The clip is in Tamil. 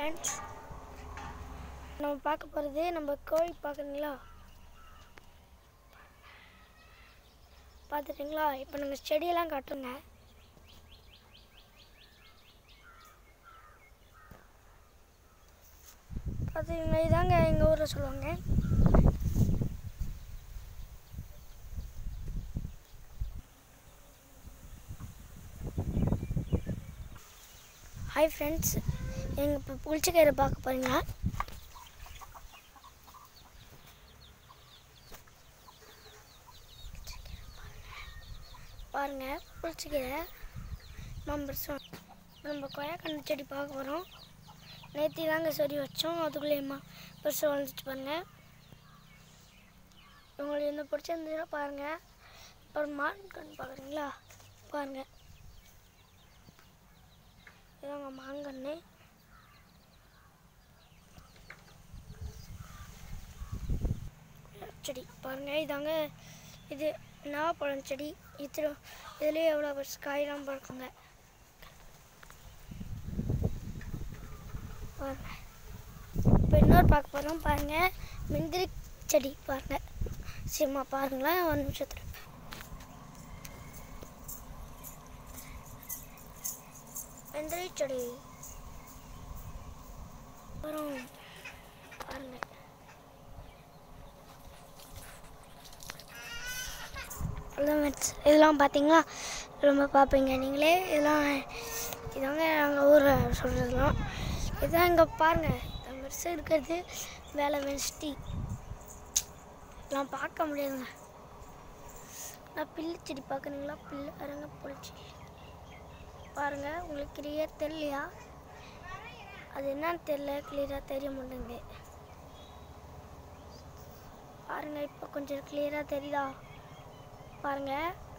ஃப்ரெண்ட்ஸ் நம்ம பார்க்க போகிறது நம்ம கோழி பார்க்குறீங்களா பார்த்துட்டிங்களா இப்போ நாங்கள் செடியெல்லாம் காட்டுறோங்க பார்த்துக்கிங்களா இதாங்க எங்கள் ஊரில் சொல்லுவாங்க ஹாய் ஃப்ரெண்ட்ஸ் எங்கள் இப்போ புளிச்சக்கீரை பார்க்க போகிறீங்களா பாருங்க புளிச்சக்கீரை மாம்பரிசம் நம்ம கொய்யாக்கண்ணு செடி பார்க்க போகிறோம் நேற்று தாங்க செடி வச்சோம் அதுக்குள்ளேயுமா பெருசாக வளர்ந்துச்சு பாருங்க உங்களுக்கு என்ன பிடிச்சிருந்ததுன்னா பாருங்கள் அப்புறம் மாங்கன்று பார்க்குறீங்களா பாருங்கள் இதாங்க மாங்கன்று செடி பாருங்கள் இதாங்க இது நாவப்பழம் செடி இது இதுலேயே எவ்வளோ பெருசு காயெல்லாம் பறக்குங்க பாருங்க இப்போ இன்னொரு பார்க்க போகிறோம் பாருங்கள் முந்திரி செடி பாருங்கள் சரிம்மா பாருங்களேன் ஒரு நிமிஷத்துல முந்திரி செடி அப்புறம் பாருங்க அதான் mates. இதெல்லாம் பார்த்தீங்களா ரொம்ப பார்ப்பீங்க நீங்களே இதெல்லாம் இதாங்க எங்கள் ஊரில் சொல்கிறதுலாம் இதான் இங்கே பாருங்கள் இந்த பெருசு இருக்கிறது வேலை வெஸ்டி இதெல்லாம் பார்க்க முடியாதுங்க நான் பில்லு செடி பார்க்குறீங்களா பில்லு அரங்க புளிச்செடி பாருங்கள் உங்களுக்கு கிளியர் தெரியலையா அது என்னன்னு தெரியல கிளியராக தெரிய மாட்டேங்குது பாருங்கள் இப்போ கொஞ்சம் கிளியராக தெரியுதா பாருங்கள்